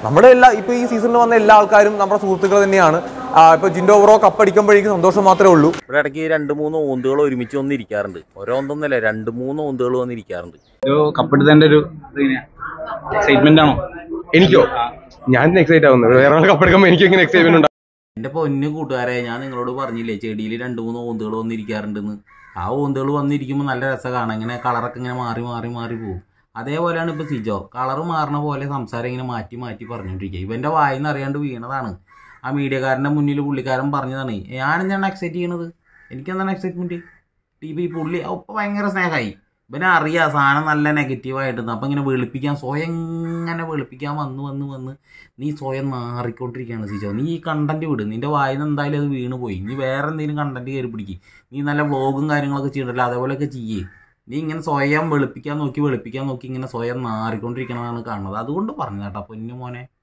നമ്മുടെ എല്ലാ ഇപ്പോൾ ഈ സീസണിൽ വന്ന എല്ലാ ആൾക്കാരും നമ്മുടെ സുഹൃത്തുക്കൾ തന്നെയാണ് ആ, ഇപ്പോൾ ജിൻഡോ ബ്രോ കപ്പടിക്കുമ്പോഴേക്കും സന്തോഷം മാത്രമേ ഉള്ളൂ ഇവിടെ ഇടയ്ക്ക് രണ്ട് മൂന്ന് ഓന്തുകൾ ഒരുമിച്ച് വന്നിരിക്കാറുണ്ട് ഓരോ ഓന്തൊന്നല്ല രണ്ട് മൂന്ന് ഓന്തുകൾ വന്നിരിക്കാറുണ്ട് ഒരു കപ്പെടുത്തതിന്റെ ഒരു എക്സൈറ്റ്മെന്റ് ആണോ എനിക്കോ ഞാൻ എക്സൈറ്റ് ആവുന്നത് വേറെ ആൾ കപ്പെടുക്കുമ്പോൾ എനിക്ക് എങ്ങനെ എക്സൈറ്റ്മെന്റ് ഉണ്ടാവും എൻ്റെ പൊന്നു കൂട്ടുകാരെ ഞാൻ നിങ്ങളോട് പറഞ്ഞില്ലേ ചെടിയിൽ രണ്ട് മൂന്ന് ഓന്തുകൾ വന്നിരിക്കാറുണ്ടെന്ന് ആ ഓന്തുകൾ വന്നിരിക്കുമ്പോൾ നല്ല രസം കാണാം ഇങ്ങനെ കളറൊക്കെ ഇങ്ങനെ മാറി മാറി മാറി പോകും അതേപോലെയാണ് ഇപ്പോൾ സിജോ കളർ മാറണ പോലെ സംസാരം ഇങ്ങനെ മാറ്റി മാറ്റി പറഞ്ഞുകൊണ്ടിരിക്കുക ഇവൻ്റെ വായിന്ന് അറിയാണ്ട് വീണതാണ് ആ മീഡിയക്കാരൻ്റെ മുന്നിൽ പുള്ളിക്കാരൻ പറഞ്ഞതാണ് ഞാനെന്താണ് എക്സൈറ്റ് ചെയ്യണത് എനിക്കെന്താണ് എക്സൈറ്റ്മെൻറ്റ് ടി വി പുള്ളി ഒപ്പം ഭയങ്കര സ്നേഹമായി ഇവനെ അറിയാം സാധനം നല്ല നെഗറ്റീവായിട്ടുണ്ട് അപ്പം ഇങ്ങനെ വെളുപ്പിക്കാൻ സ്വയം ഇങ്ങനെ വെളുപ്പിക്കാൻ വന്ന് വന്ന് വന്ന് നീ സ്വയം മാറിക്കൊണ്ടിരിക്കുകയാണ് സിജോ നീ ഈ കണ്ടന്റ് വിട് നിന്റെ വായിന്ന് എന്തായാലും അത് വീണ് പോയി നീ വേറെ എന്തെങ്കിലും കണ്ടന്റ് കയറി പിടിക്കും നീ നല്ല വ്ളോഗും കാര്യങ്ങളൊക്കെ ചെയ്യണ്ടല്ലോ അതേപോലെയൊക്കെ ചെയ്യേ നീ ഇങ്ങനെ സ്വയം വെളുപ്പിക്കാൻ നോക്കി വെളുപ്പിക്കാൻ നോക്കി ഇങ്ങനെ സ്വയം മാറിക്കൊണ്ടിരിക്കണതാണ് കാണുന്നത് അതുകൊണ്ട് പറഞ്ഞു കേട്ടോ പൊന്നു മോനെ